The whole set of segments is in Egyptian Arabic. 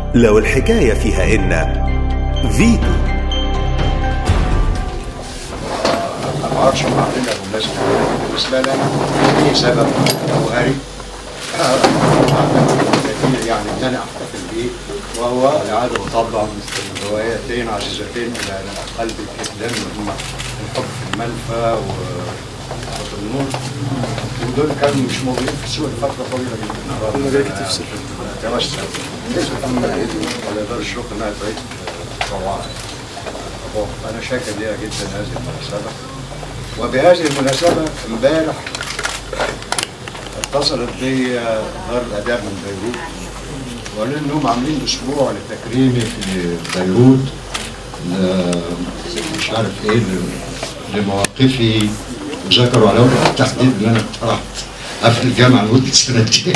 لو الحكاية فيها إن فيتو ما اعرفش هم عاملينها بالنسبه بالنسبه لنا في سبب جوهري كثير يعني ان انا احتفل به وهو اعاده طبع روايتين عزيزتين الى قلب الاسلام اللي هما الحب في المنفى وصوت النور ودول كانوا مش موجودين في السوق لفتره طويله جدا كنا جاي تفسر توسع بالنسبه لاداره الشغل انها تعيد روعه انا شاكر ليها جدا هذه المناسبه وبهذه المناسبة امبارح اتصلت بي دار الآداب من بيروت وقالوا لي إنهم عاملين أسبوع لتكريمي في بيروت ل- مش عارف إيه ل- لمواقفي وذكروا على وجه التحديد إن أنا اقترحت قفل الجامعة لمدة سنتين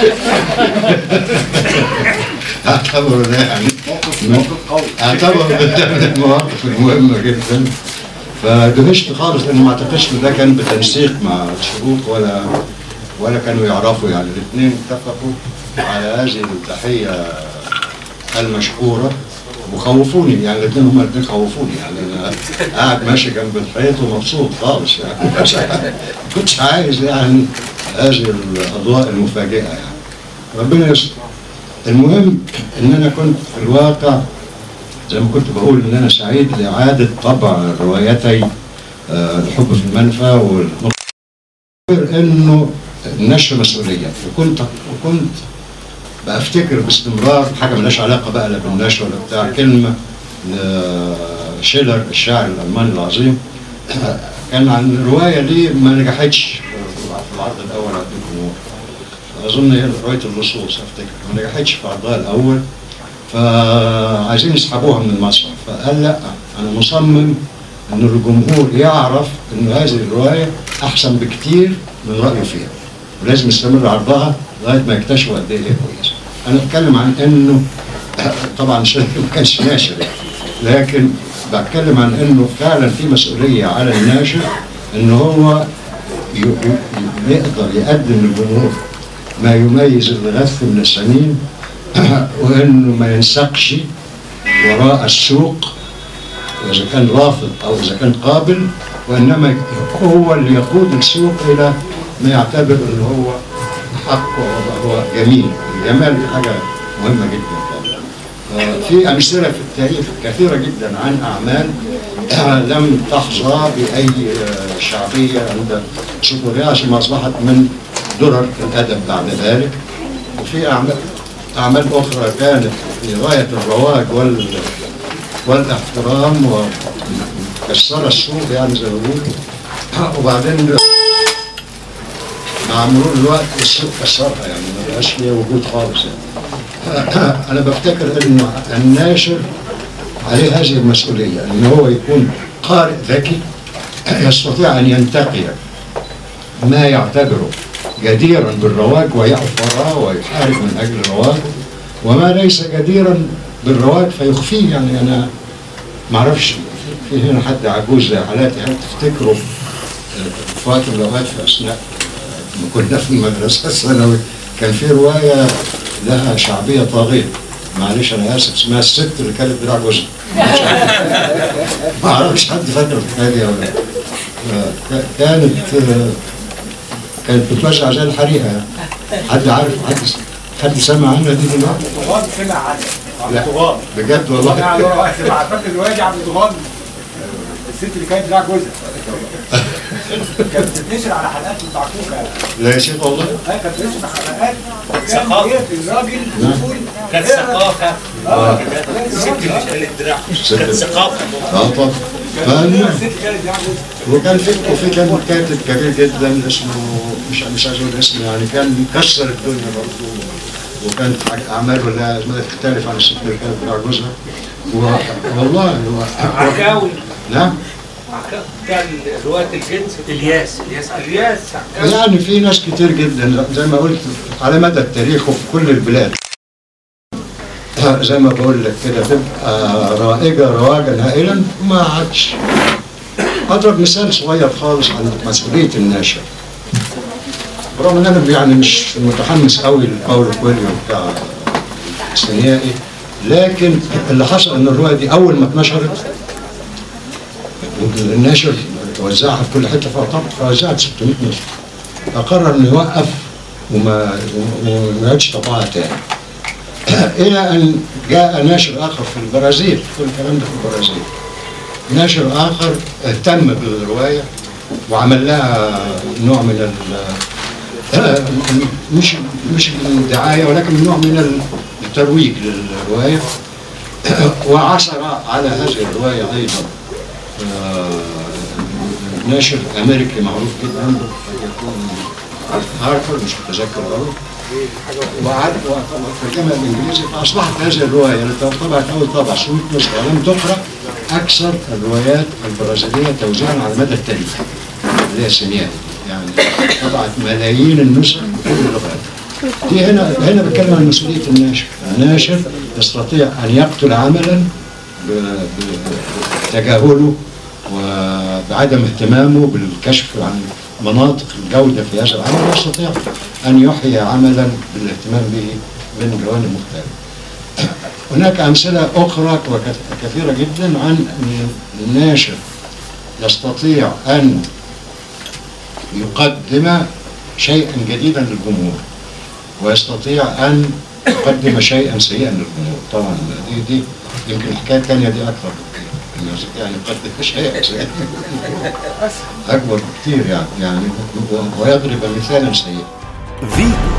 اعتبروا ده يعني اعتبروا ده من المواقف المهمة جدا فدهشت خالص لان ما اعتقدش ان ده كان بتنسيق مع الشروق ولا ولا كانوا يعرفوا يعني الاثنين اتفقوا على هذه التحيه المشكوره وخوفوني يعني الاثنين هما الاثنين خوفوني يعني انا قاعد ماشي جنب الحيط ومبسوط خالص يعني ما كنتش عايز- ما كنتش عايز يعني هذه الاضواء المفاجئه يعني ربنا يستر المهم ان انا كنت في الواقع زي ما كنت بقول ان انا سعيد لاعاده طبع روايتي آه، الحب في المنفى والمغفر انه النشر مسؤوليه وكنت وكنت بفتكر باستمرار حاجه ملهاش علاقه بقى لا بالنشر ولا بتاع كلمه لشيلر الشاعر الالماني العظيم كان عن روايه ليه ما نجحتش في العرض الاول عند الجمهور اظن هي روايه اللصوص افتكر ما نجحتش في عرضها الاول فعايزين يسحبوها من المسرح فقال لا انا مصمم ان الجمهور يعرف ان هذه الروايه احسن بكتير من رايه فيها ولازم يستمر عرضها لغايه ما يكتشفوا قد ايه هي كويسه انا بتكلم عن انه طبعا الشيء ما كانش ناشر يعني لكن بتكلم عن انه فعلا في مسؤوليه على الناشر ان هو ي- ي- يقدر يقدم للجمهور ما يميز الغث من السمين وانه ما ينسقش وراء السوق اذا كان رافض او اذا كان قابل وانما هو اللي يقود السوق الى ما يعتبر ان هو حق وهو جميل الجمال دي حاجه مهمه جدا طبعا آه، في امثله في التاريخ كثيره جدا عن اعمال آه، لم تحظى باي آه، شعبيه عند صدورها عشان اصبحت من درر الادب بعد ذلك وفي اعمال اعمال اخرى كانت في غايه الرواج وال والاحترام وكسر السوق يعني زي ما بيقولوا وبعدين مع مرور الوقت السوق كسرها يعني ما بقاش ليها وجود خالص يعني انا بفتكر انه الناشر عليه هذه المسؤوليه ان هو يكون قارئ ذكي يستطيع ان ينتقي ما يعتبره جديرا بالرواج ويقف وراه ويحارب من اجل الرواج وما ليس جديرا بالرواج فيخفيه يعني انا ما اعرفش في هنا حد عجوز زي حالاتي هل تفتكروا آه، في وقت من الاوقات في اثناء ما كنا في المدرسه الثانوي كان في روايه لها شعبيه طاغيه معلش انا اسف اسمها الست اللي كانت دراع جوزها ما اعرفش حد فاكر الحكايه دي ولا لا آه، كانت آه، كانت بتوزع زي الحريقه يعني حد عارف حد حد سمع عنها دي دلوقتي؟ طغال سمع عنها لا عبد طغال بجد والله انا سمع فاكر الواد عبد طغال الست اللي كانت دراع جوزها كانت بتتنشر على حلقات بتاع كوكا لا يا شيخ والله هي كانت بتنشر حلقات ثقافة. كان الراجل يقول كانت ثقافة اه الست اللي شالت دراع كانت ثقافة اه طب الست فال- اللي كانت دراع جوزها وكان في وفي كان كاتب كبير جدا اسمه مش مش عايز اقول اسمه يعني كان مكسر الدنيا برضه وكانت اعماله لا ما تختلف عن الست اللي كانت بتاع جوزها و- والله هو عكاوي نعم عكاوي بتاع رواية الجنس الياس الياس الياس عكاوي يعني في ناس كتير جدا زي ما قلت على مدى التاريخ وفي كل البلاد زي ما بقول لك كده تبقى رائجه رواجا هائلا وما عادش اضرب مثال صغير خالص عن مسؤوليه الناشر برغم ان انا يعني مش متحمس قوي لباولو كويليو بتاع السينيائي لكن اللي حصل ان الروايه دي اول ما اتنشرت الناشر وزعها في كل حته فطبعا فوزعت 600 نسخه فقرر انه يوقف وما وما يعيدش طبعها تاني الى ان جاء ناشر اخر في البرازيل كل الكلام ده في البرازيل ناشر اخر اهتم بالروايه وعمل لها نوع من ال مش مش الدعايه ولكن نوع من الترويج للروايه وعثر على هذه الروايه ايضا آه، ناشر امريكي معروف جدا قد يكون هارفر مش متذكر قوي وعاد وترجمها بالانجليزي فاصبحت هذه الروايه التي طبعت اول طبع 600 نسخه ولم تقرا اكثر الروايات البرازيليه توزيعا على مدى التاريخ اللي هي سينيات يعني طبعت ملايين النسخ في كل اللغات دي هنا هنا بتكلم عن مسؤوليه الناشر، الناشر يستطيع ان يقتل عملا ب- ب- بتجاهله وبعدم اهتمامه بالكشف عن مناطق الجوده في هذا العمل ويستطيع ان يحيي عملا بالاهتمام به من جوانب مختلفه. هناك امثله اخرى وكث- كثيره جدا عن ان الناشر يستطيع ان يقدم شيئا جديدا للجمهور ويستطيع ان يقدم شيئا سيئا للجمهور طبعا دي دي يمكن الحكايه الثانيه دي اكثر بكتير انه يستطيع ان يقدم شيئا سيئا للجمهور اكبر بكثير يعني يعني و- ويضرب مثالا سيئا فيتو